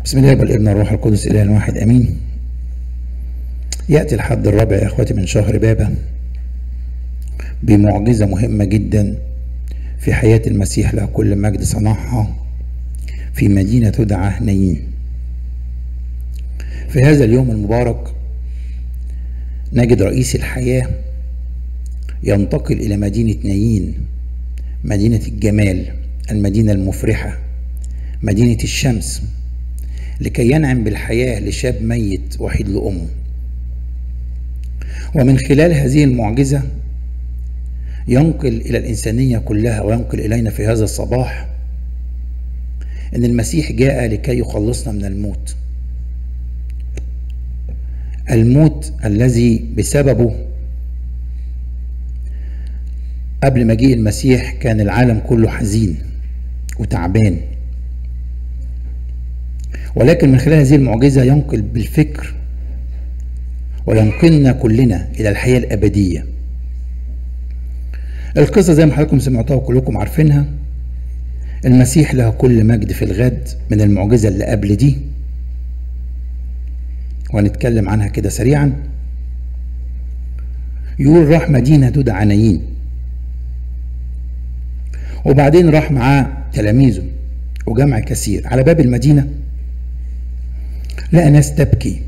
بسم الله والابن الروح القدس اله واحد امين ياتي الحد الرابع يا اخواتي من شهر بابا بمعجزه مهمه جدا في حياه المسيح له كل مجد صنعها في مدينه تدعى نايين في هذا اليوم المبارك نجد رئيس الحياه ينتقل الى مدينه نايين مدينه الجمال المدينه المفرحه مدينه الشمس لكي ينعم بالحياة لشاب ميت وحيد لأمه ومن خلال هذه المعجزة ينقل إلى الإنسانية كلها وينقل إلينا في هذا الصباح أن المسيح جاء لكي يخلصنا من الموت الموت الذي بسببه قبل مجيء المسيح كان العالم كله حزين وتعبان ولكن من خلال هذه المعجزة ينقل بالفكر وينقلنا كلنا إلى الحياة الأبدية القصة زي ما حضراتكم سمعتوها وكلكم عارفينها المسيح له كل مجد في الغد من المعجزة اللي قبل دي وهنتكلم عنها كده سريعا يقول راح مدينة تدعى عنايين وبعدين راح معاه تلاميذه وجمع كثير على باب المدينه لقى ناس تبكي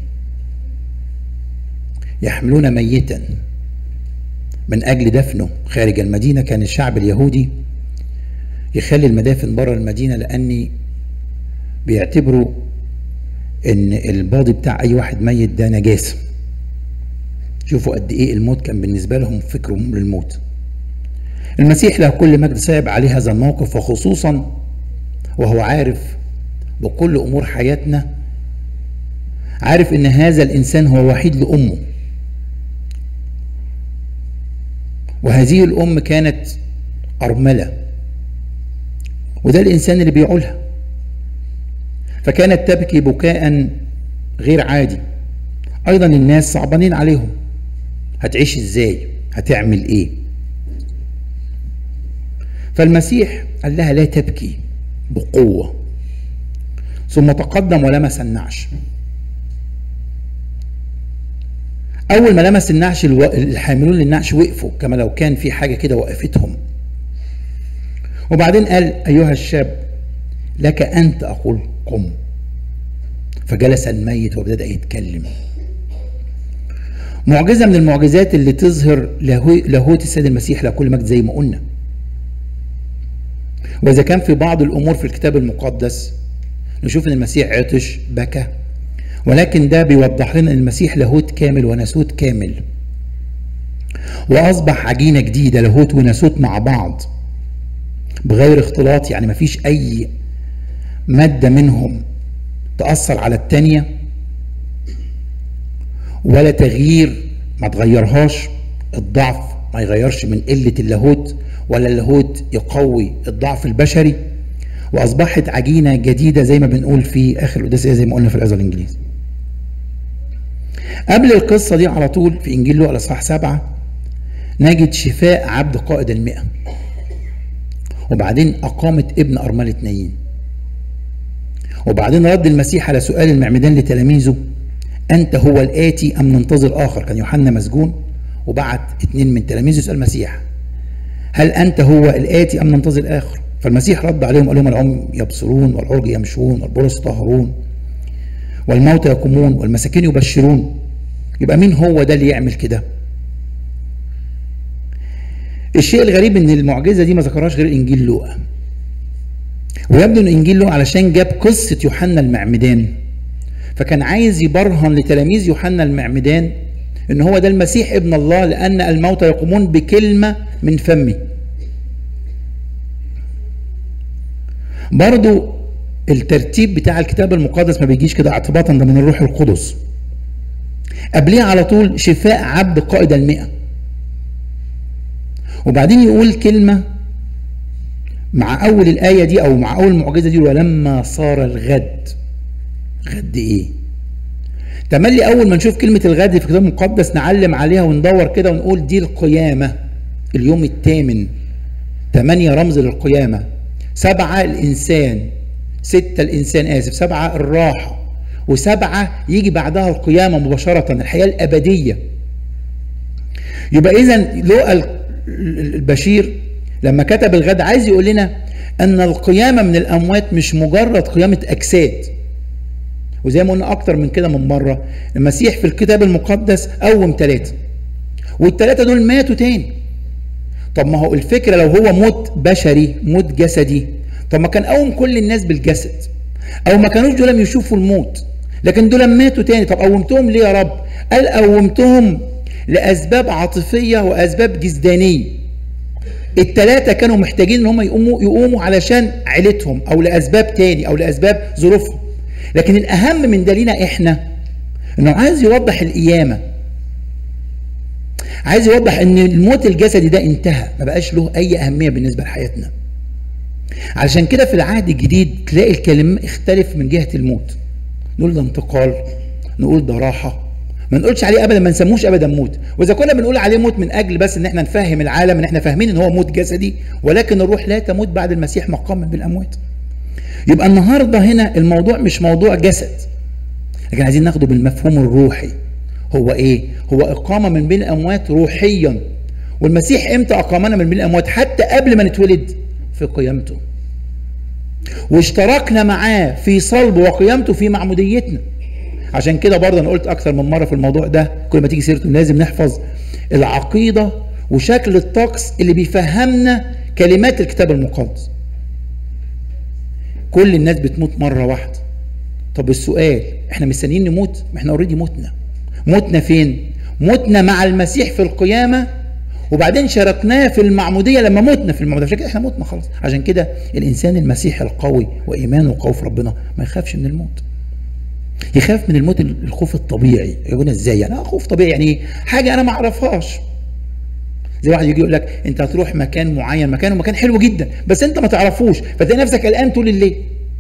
يحملون ميتا من اجل دفنه خارج المدينه كان الشعب اليهودي يخلي المدافن بره المدينه لاني بيعتبروا ان الباضي بتاع اي واحد ميت ده نجاسه شوفوا قد ايه الموت كان بالنسبه لهم فكرهم للموت المسيح له كل مجد صعب عليه هذا الموقف وخصوصا وهو عارف بكل امور حياتنا عارف ان هذا الانسان هو وحيد لامه وهذه الام كانت ارمله وده الانسان اللي بيعولها فكانت تبكي بكاء غير عادي ايضا الناس صعبانين عليهم هتعيش ازاي هتعمل ايه فالمسيح قال لها لا تبكي بقوه ثم تقدم ولمس النعش اول ما لمس النعش الو... الحاملون للنعش وقفوا كما لو كان في حاجه كده وقفتهم وبعدين قال ايها الشاب لك انت اقول قم فجلس الميت وابتدى يتكلم معجزه من المعجزات اللي تظهر لاهوت السيد المسيح لكل مجد زي ما قلنا واذا كان في بعض الامور في الكتاب المقدس نشوف ان المسيح عطش بكى ولكن ده بيوضح لنا ان المسيح لاهوت كامل وناسوت كامل واصبح عجينه جديده لاهوت وناسوت مع بعض بغير اختلاط يعني مفيش اي ماده منهم تاثر على التانيه ولا تغيير ما تغيرهاش الضعف ما يغيرش من قله اللاهوت ولا اللاهوت يقوي الضعف البشري واصبحت عجينه جديده زي ما بنقول في اخر القداسيه زي ما قلنا في العظه الانجليزي قبل القصة دي على طول في إنجيل لوقا الإصحاح سبعة نجد شفاء عبد قائد المئة وبعدين أقامت ابن أرملة نايين وبعدين رد المسيح على سؤال المعمدان لتلاميذه أنت هو الآتي أم ننتظر آخر كان يوحنا مسجون وبعت اتنين من تلاميذه يسأل المسيح هل أنت هو الآتي أم ننتظر آخر فالمسيح رد عليهم قال لهم العم يبصرون والعرج يمشون والبرص يطهرون والموتى يقومون والمساكين يبشرون يبقى مين هو ده اللي يعمل كده الشيء الغريب ان المعجزه دي ما ذكرهاش غير انجيل لوقا ويبدو ان انجيل لوقا علشان جاب قصه يوحنا المعمدان فكان عايز يبرهن لتلاميذ يوحنا المعمدان ان هو ده المسيح ابن الله لان الموتى يقومون بكلمه من فمه برضو الترتيب بتاع الكتاب المقدس ما بيجيش كده اعتباطا ده من الروح القدس قبليه على طول شفاء عبد قائد المئة وبعدين يقول كلمة مع أول الآية دي أو مع أول المعجزة دي ولما صار الغد غد إيه؟ تملي أول ما نشوف كلمة الغد في الكتاب المقدس نعلم عليها وندور كده ونقول دي القيامة اليوم الثامن ثمانية رمز للقيامة سبعة الإنسان ستة الإنسان آسف سبعة الراحة وسبعة يجي بعدها القيامة مباشرة الحياة الأبدية يبقى إذا لقى البشير لما كتب الغد عايز يقول لنا أن القيامة من الأموات مش مجرد قيامة أجساد وزي ما قلنا أكتر من كده من مرة المسيح في الكتاب المقدس قوم ثلاثة والثلاثة دول ماتوا تاني طب ما هو الفكرة لو هو موت بشري موت جسدي طب ما كان قوم كل الناس بالجسد او ما كانوش دول يشوفوا الموت لكن دول ماتوا تاني طب قومتهم ليه يا رب قال قومتهم لاسباب عاطفيه واسباب جسدانيه التلاتة كانوا محتاجين ان هم يقوموا يقوموا علشان عيلتهم او لاسباب تاني او لاسباب ظروفهم لكن الاهم من ده لينا احنا انه عايز يوضح القيامه عايز يوضح ان الموت الجسدي ده انتهى ما بقاش له اي اهميه بالنسبه لحياتنا علشان كده في العهد الجديد تلاقي الكلام اختلف من جهه الموت نقول ده انتقال نقول ده راحه ما نقولش عليه ابدا ما نسموش ابدا موت واذا كنا بنقول عليه موت من اجل بس ان احنا نفهم العالم ان احنا فاهمين ان هو موت جسدي ولكن الروح لا تموت بعد المسيح مقام بالاموات يبقى النهارده هنا الموضوع مش موضوع جسد لكن عايزين ناخده بالمفهوم الروحي هو ايه هو اقامه من بين الاموات روحيا والمسيح امتى اقامنا من بين الاموات حتى قبل ما نتولد في قيامته واشتركنا معاه في صلبه وقيامته في معموديتنا عشان كده برضه انا قلت اكثر من مره في الموضوع ده كل ما تيجي سيرته لازم نحفظ العقيده وشكل الطقس اللي بيفهمنا كلمات الكتاب المقدس كل الناس بتموت مره واحده طب السؤال احنا مستنيين نموت ما احنا اوريدي متنا متنا فين متنا مع المسيح في القيامه وبعدين شاركناه في المعموديه لما متنا في المعموديه عشان كده احنا متنا خلاص عشان كده الانسان المسيحي القوي وايمانه قوي في ربنا ما يخافش من الموت يخاف من الموت الخوف الطبيعي يقول ازاي يعني خوف طبيعي يعني حاجه انا ما اعرفهاش زي واحد يجي يقول لك انت هتروح مكان معين مكان ومكان حلو جدا بس انت ما تعرفوش فتلاقي نفسك قلقان طول الليل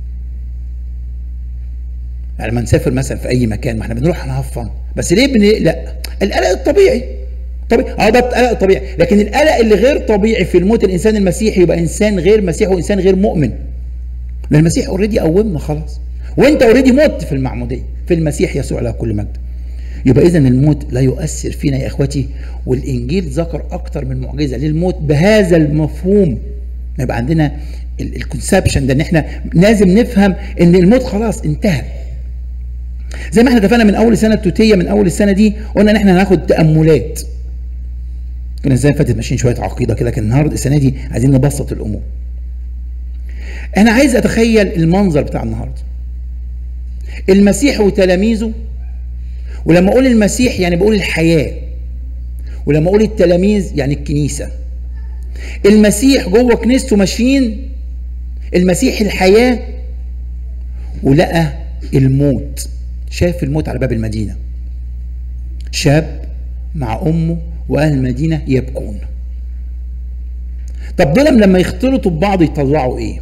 يعني لما نسافر مثلا في اي مكان ما احنا بنروح نهفن بس ليه بنقلق القلق الطبيعي طبيعي اه ده القلق الطبيعي لكن القلق اللي غير طبيعي في الموت الانسان المسيحي يبقى انسان غير مسيحي وانسان غير مؤمن لان المسيح اوريدي قومنا خلاص وانت اوريدي مت في المعموديه في المسيح يسوع له كل مجد يبقى اذا الموت لا يؤثر فينا يا اخوتي والانجيل ذكر اكتر من معجزه للموت بهذا المفهوم يبقى عندنا الكونسبشن ده ان احنا لازم نفهم ان الموت خلاص انتهى زي ما احنا اتفقنا من اول سنه التوتيه من اول السنه دي قلنا ان احنا هناخد تاملات كنا السنه فاتت ماشيين شويه عقيده كده لكن النهارده السنه دي عايزين نبسط الامور انا عايز اتخيل المنظر بتاع النهارده المسيح وتلاميذه ولما اقول المسيح يعني بقول الحياه ولما اقول التلاميذ يعني الكنيسه المسيح جوه كنيسته ماشيين المسيح الحياه ولقى الموت شاف الموت على باب المدينه شاب مع امه واهل المدينه يبكون طب دول لما يختلطوا ببعض يطلعوا ايه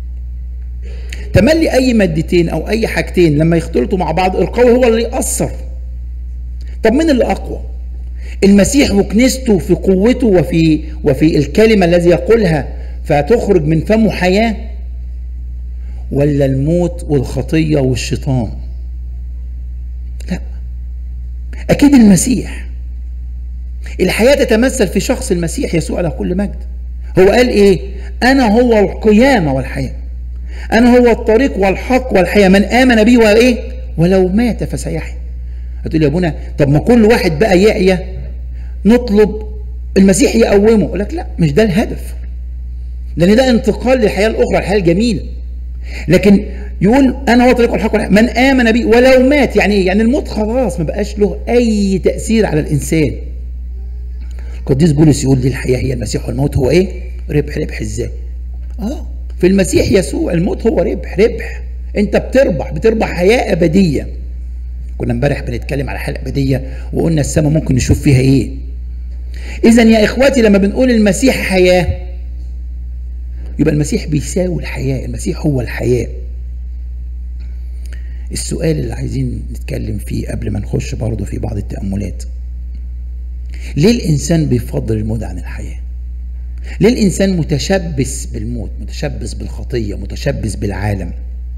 تملي اي مادتين او اي حاجتين لما يختلطوا مع بعض القوي هو اللي يأثر طب مين اللي اقوى المسيح وكنيسته في قوته وفي وفي الكلمه الذي يقولها فتخرج من فمه حياه ولا الموت والخطيه والشيطان لا اكيد المسيح الحياه تتمثل في شخص المسيح يسوع له كل مجد هو قال ايه انا هو القيامه والحياه انا هو الطريق والحق والحياه من امن بي وايه ولو مات فسيحيا هتقول يا ابونا طب ما كل واحد بقى يعيا نطلب المسيح يقومه اقول لك لا مش ده الهدف لان ده انتقال للحياه الاخرى الحياه الجميله لكن يقول انا هو الطريق والحق والحياه من امن بي ولو مات يعني ايه يعني الموت خلاص ما بقاش له اي تاثير على الانسان القديس بولس يقول دي الحياه هي المسيح والموت هو ايه ربح ربح ازاي اه في المسيح يسوع الموت هو ربح ربح انت بتربح بتربح حياه ابديه كنا امبارح بنتكلم على الحياه الابديه وقلنا السماء ممكن نشوف فيها ايه اذا يا اخواتي لما بنقول المسيح حياه يبقى المسيح بيساوي الحياه المسيح هو الحياه السؤال اللي عايزين نتكلم فيه قبل ما نخش برضه في بعض التاملات ليه الانسان بيفضل الموت عن الحياه ليه الانسان متشبث بالموت متشبث بالخطيه متشبث بالعالم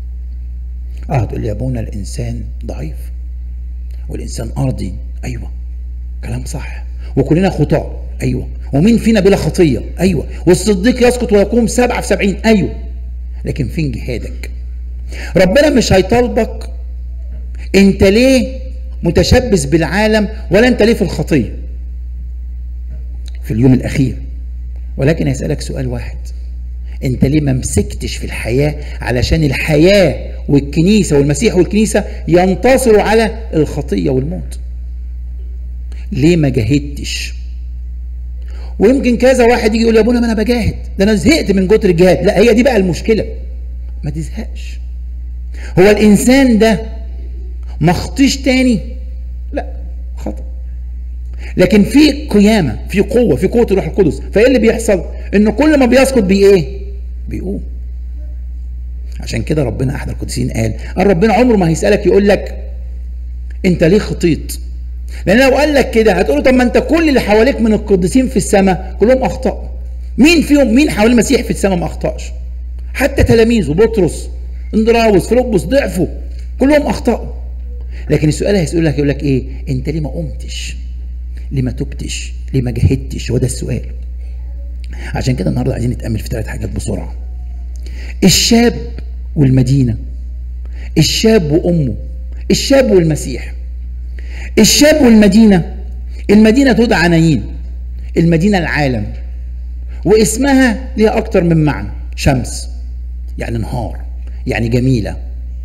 اه تقول لي يا ابونا الانسان ضعيف والانسان ارضي ايوه كلام صح وكلنا خطاء ايوه ومين فينا بلا خطيه ايوه والصديق يسقط ويقوم سبعه في سبعين ايوه لكن فين جهادك ربنا مش هيطالبك انت ليه متشبث بالعالم ولا انت ليه في الخطيه في اليوم الاخير ولكن هيسالك سؤال واحد انت ليه ما مسكتش في الحياه علشان الحياه والكنيسه والمسيح والكنيسه ينتصروا على الخطيه والموت ليه ما جاهدتش ويمكن كذا واحد يجي يقول يا ابونا ما انا بجاهد ده انا زهقت من كتر الجهاد لا هي دي بقى المشكله ما تزهقش هو الانسان ده ما خطيش تاني لا خطأ لكن في قيامه في قوه في قوه الروح القدس فايه اللي بيحصل انه كل ما بيسقط بي ايه بيقوم عشان كده ربنا احد القديسين قال قال ربنا عمره ما هيسالك يقول لك انت ليه خطيت لان لو قال لك كده هتقول له طب ما انت كل اللي حواليك من القديسين في السماء كلهم اخطاوا مين فيهم مين حوالين المسيح في السماء ما اخطاش حتى تلاميذه بطرس اندراوس فيلبس ضعفوا كلهم اخطاوا لكن السؤال هيسأل لك يقول لك ايه انت ليه ما قمتش ليه ما تبتش ليه ما جهدتش هو ده السؤال عشان كده النهارده عايزين نتامل في ثلاث حاجات بسرعه الشاب والمدينه الشاب وامه الشاب والمسيح الشاب والمدينه المدينه تدعى عنايين المدينه العالم واسمها ليها اكتر من معنى شمس يعني نهار يعني جميله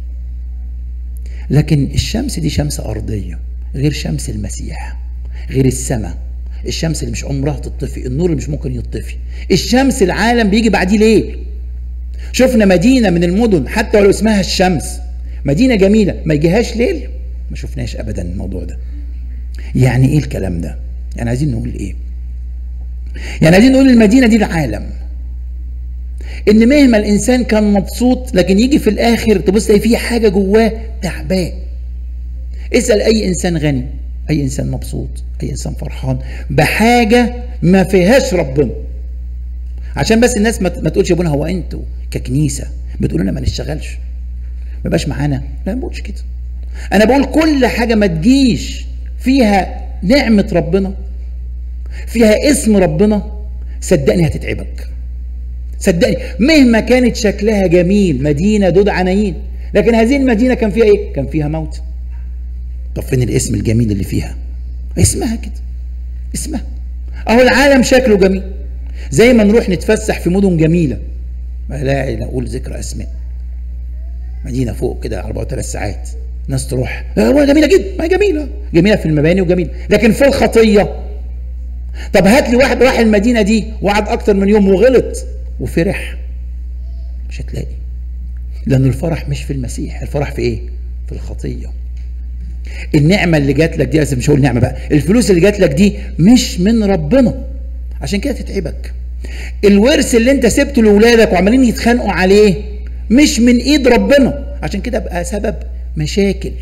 لكن الشمس دي شمس ارضيه غير شمس المسيح غير السماء الشمس اللي مش عمرها تطفي النور اللي مش ممكن يطفي الشمس العالم بيجي بعديه ليل شفنا مدينه من المدن حتى ولو اسمها الشمس مدينه جميله ما يجيهاش ليل ما شفناش ابدا الموضوع ده يعني ايه الكلام ده يعني عايزين نقول ايه يعني عايزين نقول المدينه دي العالم ان مهما الانسان كان مبسوط لكن يجي في الاخر تبص تلاقي فيه حاجه جواه تعبان اسال اي انسان غني اي انسان مبسوط اي انسان فرحان بحاجه ما فيهاش ربنا عشان بس الناس ما تقولش يا ابونا هو انتوا ككنيسه بتقولوا لنا ما نشتغلش ما يبقاش معانا لا ما بقولش كده انا بقول كل حاجه ما تجيش فيها نعمه ربنا فيها اسم ربنا صدقني هتتعبك صدقني مهما كانت شكلها جميل مدينه دود عنايين لكن هذه المدينه كان فيها ايه كان فيها موت طب فين الاسم الجميل اللي فيها اسمها كده اسمها اهو العالم شكله جميل زي ما نروح نتفسح في مدن جميله لا نقول ذكر اسماء مدينه فوق كده 4 ساعات ناس تروح آه جميله جدا ما هي جميله جميله في المباني وجميله لكن في الخطيه طب هات لي واحد راح المدينه دي وقعد اكتر من يوم وغلط وفرح مش هتلاقي لان الفرح مش في المسيح الفرح في ايه في الخطيه النعمه اللي جات لك دي مش هقول نعمه بقى الفلوس اللي جات لك دي مش من ربنا عشان كده تتعبك الورث اللي انت سبته لاولادك وعمالين يتخانقوا عليه مش من ايد ربنا عشان كده بقى سبب مشاكل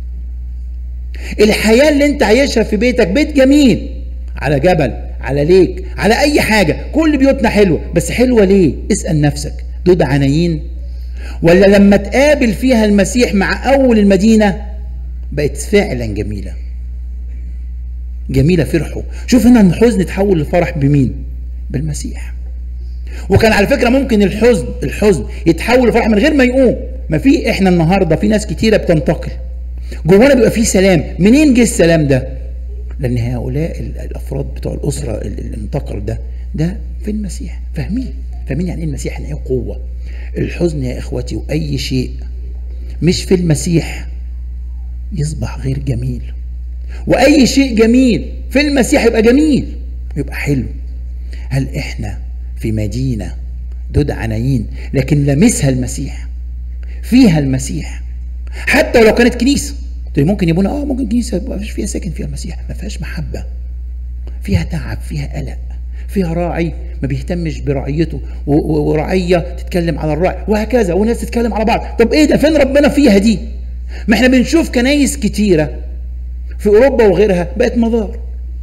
الحياه اللي انت عايشها في بيتك بيت جميل على جبل على ليك على اي حاجه كل بيوتنا حلوه بس حلوه ليه اسال نفسك دود عنايين ولا لما تقابل فيها المسيح مع اول المدينه بقت فعلا جميله جميله فرحوا شوف هنا الحزن اتحول لفرح بمين بالمسيح وكان على فكره ممكن الحزن الحزن يتحول لفرح من غير ما يقوم ما في احنا النهارده في ناس كتيره بتنتقل جوانا بيبقى في سلام منين جه السلام ده لان هؤلاء الافراد بتوع الاسره اللي انتقل ده ده في المسيح فاهمين فاهمين يعني ايه المسيح يعني ايه قوه الحزن يا اخوتي واي شيء مش في المسيح يصبح غير جميل واي شيء جميل في المسيح يبقى جميل يبقى حلو هل احنا في مدينه دود عنايين لكن لمسها المسيح فيها المسيح حتى ولو كانت كنيسه ممكن يبونا اه ممكن كنيسه ما فيش فيها ساكن فيها المسيح ما فيهاش محبه فيها تعب فيها قلق فيها راعي ما بيهتمش برعيته ورعيه تتكلم على الراعي وهكذا وناس تتكلم على بعض طب ايه ده فين ربنا فيها دي ما احنا بنشوف كنايس كتيره في اوروبا وغيرها بقت مزار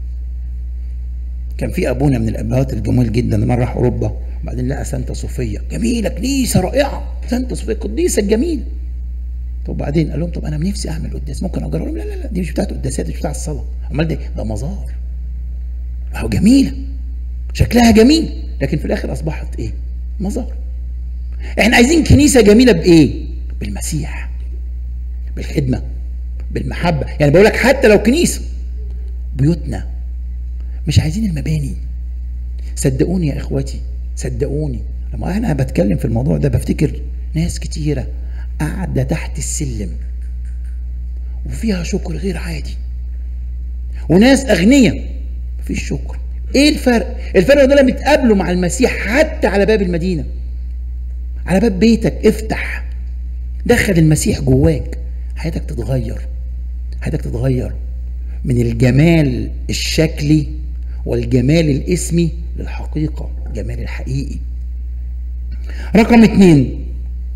كان في ابونا من الابهات الجمال جدا لما راح اوروبا وبعدين لقى سانتا صوفيا جميله كنيسه رائعه سانتا صوفيا القديسه الجميله طب وبعدين قال لهم طب انا نفسي اعمل قداس ممكن اجرب لا لا لا دي مش بتاعت قداسات دي مش بتاعت الصلاه امال ده ده مزار اهو جميله شكلها جميل لكن في الاخر اصبحت ايه مزار احنا عايزين كنيسه جميله بايه بالمسيح بالخدمه بالمحبه يعني بقول لك حتى لو كنيسه بيوتنا مش عايزين المباني صدقوني يا اخواتي صدقوني لما انا بتكلم في الموضوع ده بفتكر ناس كتيره قاعده تحت السلم وفيها شكر غير عادي وناس اغنياء مفيش شكر ايه الفرق الفرق دول بيتقابلوا مع المسيح حتى على باب المدينه على باب بيتك افتح دخل المسيح جواك حياتك تتغير حياتك تتغير من الجمال الشكلي والجمال الاسمي للحقيقة الجمال الحقيقي رقم اتنين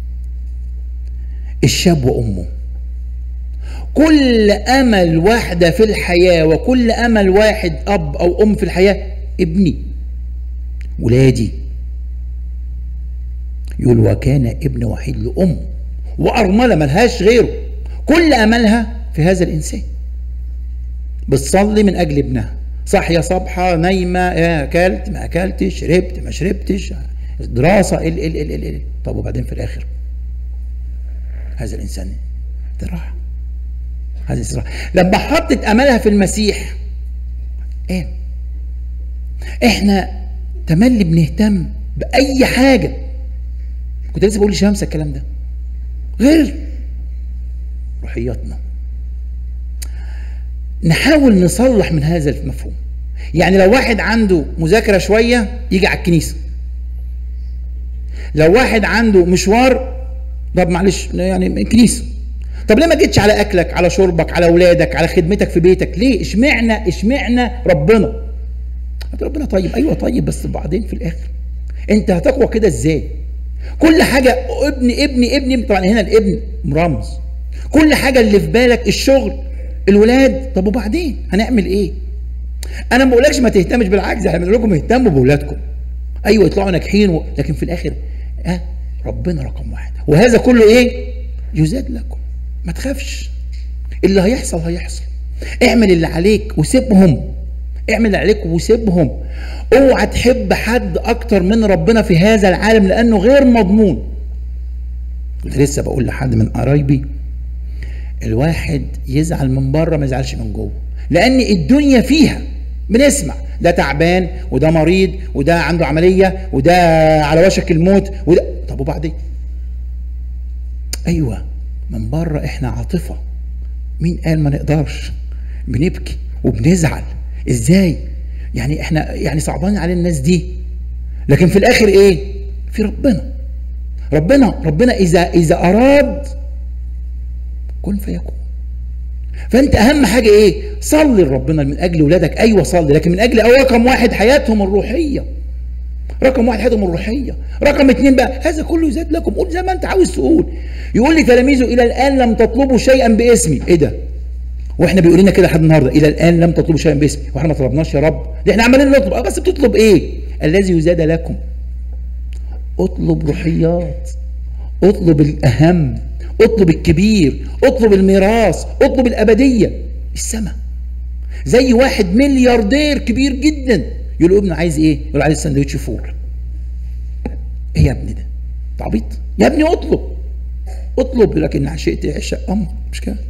الشاب وأمه كل أمل واحدة في الحياة وكل أمل واحد أب أو أم في الحياة ابني ولادي يقول وكان ابن وحيد لأم وأرملة ملهاش غيره كل أملها في هذا الإنسان بتصلي من أجل ابنها صاحية صبحة نايمة إيه أكلت ما أكلتش شربت ما شربتش دراسة ال ال ال ال ال طب وبعدين في الآخر هذا الإنسان ده راح هذا الإنسان راح لما حطت أملها في المسيح إيه إحنا تملي بنهتم بأي حاجة كنت لسه بقول لشمس الكلام ده غير روحياتنا نحاول نصلح من هذا المفهوم يعني لو واحد عنده مذاكرة شوية يجي على الكنيسة لو واحد عنده مشوار طب معلش يعني الكنيسة طب ليه ما جيتش على اكلك على شربك على اولادك على خدمتك في بيتك ليه اشمعنى اشمعنى ربنا ربنا طيب ايوه طيب بس بعدين في الاخر انت هتقوى كده ازاي كل حاجة ابن ابن ابن طبعا هنا الابن رمز كل حاجة اللي في بالك الشغل الولاد طب وبعدين هنعمل ايه انا ما بقولكش ما تهتمش بالعكس احنا بنقول لكم اهتموا باولادكم ايوه يطلعوا ناجحين و... لكن في الاخر ها أه؟ ربنا رقم واحد وهذا كله ايه يزاد لكم ما تخافش اللي هيحصل هيحصل اعمل اللي عليك وسيبهم اعمل اللي عليك وسيبهم اوعى تحب حد اكتر من ربنا في هذا العالم لانه غير مضمون كنت لسه بقول لحد من قرايبي الواحد يزعل من بره ما يزعلش من جوه لان الدنيا فيها بنسمع ده تعبان وده مريض وده عنده عمليه وده على وشك الموت وده طب وبعدين ايوه من بره احنا عاطفه مين قال ما نقدرش بنبكي وبنزعل ازاي يعني احنا يعني صعبان على الناس دي لكن في الاخر ايه في ربنا ربنا ربنا اذا اذا اراد كن فيكون فانت اهم حاجه ايه صلي لربنا من اجل ولادك ايوه صلي لكن من اجل رقم واحد حياتهم الروحيه رقم واحد حياتهم الروحيه رقم اتنين بقى هذا كله يزاد لكم قول زي ما انت عاوز تقول يقول لي تلاميذه الى الان لم تطلبوا شيئا باسمي ايه ده واحنا بيقول لنا كده لحد النهارده الى الان لم تطلبوا شيئا باسمي واحنا ما طلبناش يا رب دي احنا عمالين نطلب اه بس بتطلب ايه الذي يزاد لكم اطلب روحيات اطلب الاهم اطلب الكبير اطلب الميراث اطلب الابديه السماء زي واحد ملياردير كبير جدا يقول له ابنه عايز ايه يقول عايز سندوتش فول ايه يا ابني ده تعبيط يا ابني اطلب اطلب لكن شئت عشاء امر مش كده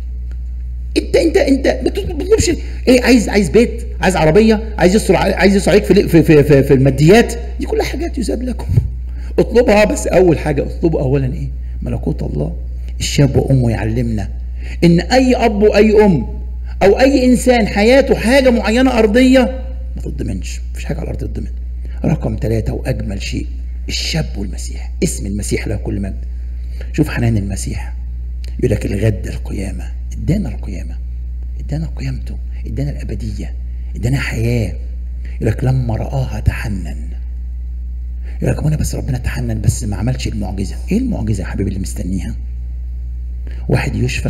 انت انت انت ما بتطلبش ايه عايز عايز بيت عايز عربيه عايز يسر عايز يسر عليك في في في, في, في الماديات دي كلها حاجات يزاد لكم اطلبها بس اول حاجه اطلبوا اولا ايه ملكوت الله الشاب وامه يعلمنا ان اي اب واي ام او اي انسان حياته حاجه معينه ارضيه ما تضمنش مفيش حاجه على الارض تضمن رقم ثلاثة واجمل شيء الشاب والمسيح اسم المسيح له كل مجد شوف حنان المسيح يقول لك الغد القيامه ادانا القيامه ادانا قيامته ادانا الابديه ادانا حياه يقول لك لما راها تحنن يقول لك وانا بس ربنا تحنن بس ما عملش المعجزه ايه المعجزه يا حبيبي اللي مستنيها واحد يشفى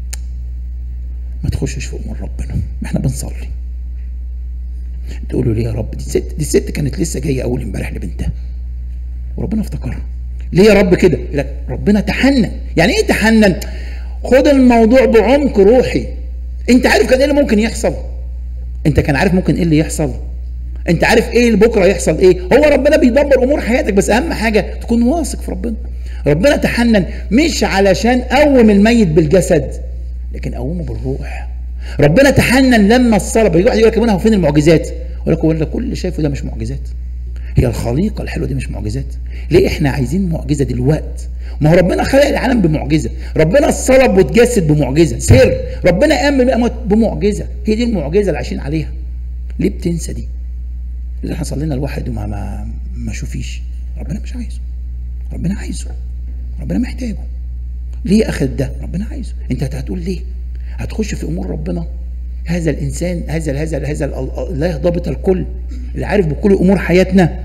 ما تخشش في امور ربنا ما احنا بنصلي تقولوا ليه يا رب دي الست دي الست كانت لسه جايه اول امبارح لبنتها وربنا افتكرها ليه يا رب كده يقول لك ربنا تحنن يعني ايه تحنن خد الموضوع بعمق روحي انت عارف كان ايه اللي ممكن يحصل انت كان عارف ممكن ايه اللي يحصل انت عارف ايه اللي بكره يحصل ايه هو ربنا بيدبر امور حياتك بس اهم حاجه تكون واثق في ربنا ربنا تحنن مش علشان قوم الميت بالجسد لكن قومه بالروح ربنا تحنن لما الصلب يجي واحد يقول لك منها فين المعجزات يقول لك ولا كل اللي شايفه ده مش معجزات هي الخليقه الحلوه دي مش معجزات ليه احنا عايزين معجزه دلوقتي ما هو ربنا خلق العالم بمعجزه ربنا الصلب واتجسد بمعجزه سر ربنا قام من الاموات بمعجزه هي دي المعجزه اللي عايشين عليها ليه بتنسى دي اللي حصل لنا الواحد وما ما ما شوفيش ربنا مش عايزه ربنا عايزه ربنا محتاجه ليه اخذ ده ربنا عايزه انت هتقول ليه هتخش في امور ربنا هذا الانسان هذا هذا هذا الله ضابط الكل اللي عارف بكل امور حياتنا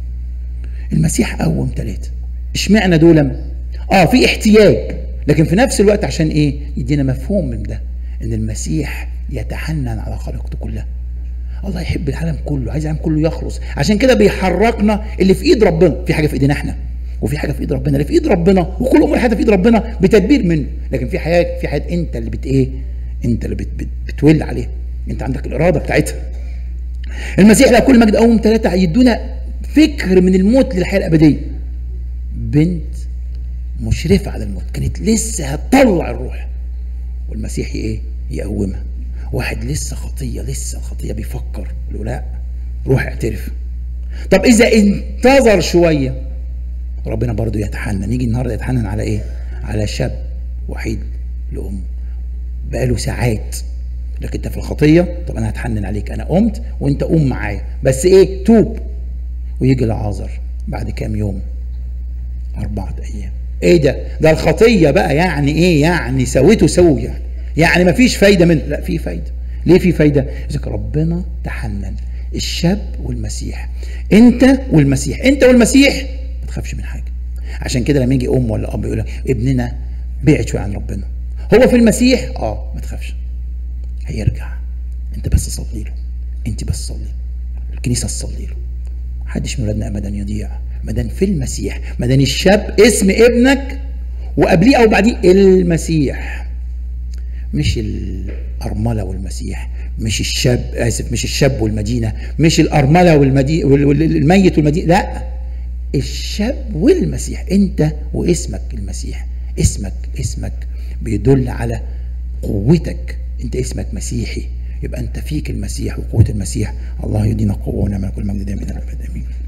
المسيح قوم ثلاثه اشمعنى دول اه في احتياج لكن في نفس الوقت عشان ايه يدينا مفهوم من ده ان المسيح يتحنن على خلقته كلها الله يحب العالم كله عايز العالم كله يخلص عشان كده بيحركنا اللي في ايد ربنا في حاجه في ايدينا احنا وفي حاجه في ايد ربنا اللي في ايد ربنا وكل امور حياتنا في ايد ربنا بتدبير منه لكن في حياه في حياه انت اللي بت ايه انت اللي بت بت بتولي عليها انت عندك الاراده بتاعتها المسيح له كل مجد قوم ثلاثه يدونا فكر من الموت للحياه الابديه بنت مشرفه على الموت كانت لسه هتطلع الروح والمسيح ايه يقومها واحد لسه خطيه لسه الخطيه بيفكر له لا روح اعترف طب اذا انتظر شويه ربنا برضو يتحنن يجي النهارده يتحنن على ايه على شاب وحيد لامه بقاله ساعات لكن انت في الخطيه طب انا هتحنن عليك انا قمت وانت قوم معايا بس ايه توب ويجي العازر بعد كام يوم أربعة أيام إيه ده؟ ده الخطية بقى يعني إيه؟ يعني سويته سوي يعني يعني ما فيش فايدة منه لا في فايدة ليه في فايدة؟ إذا ربنا تحنن الشاب والمسيح أنت والمسيح أنت والمسيح ما تخافش من حاجة عشان كده لما يجي أم ولا أب يقول لك ابننا بعد شوية عن ربنا هو في المسيح اه ما تخافش هيرجع انت بس صلي له انت بس صلي الكنيسه تصلي له محدش من ولادنا ابدا يضيع مدام في المسيح مدام الشاب اسم ابنك وقبليه او بعديه المسيح مش الأرملة والمسيح مش الشاب آسف مش الشاب والمدينة مش الأرملة والمدينة والميت والمدينة لا الشاب والمسيح أنت واسمك المسيح اسمك اسمك بيدل على قوتك أنت اسمك مسيحي يبقى أنت فيك المسيح وقوة المسيح الله يدينا قوة ونعمل كل مجد دائما إلى الأبد آمين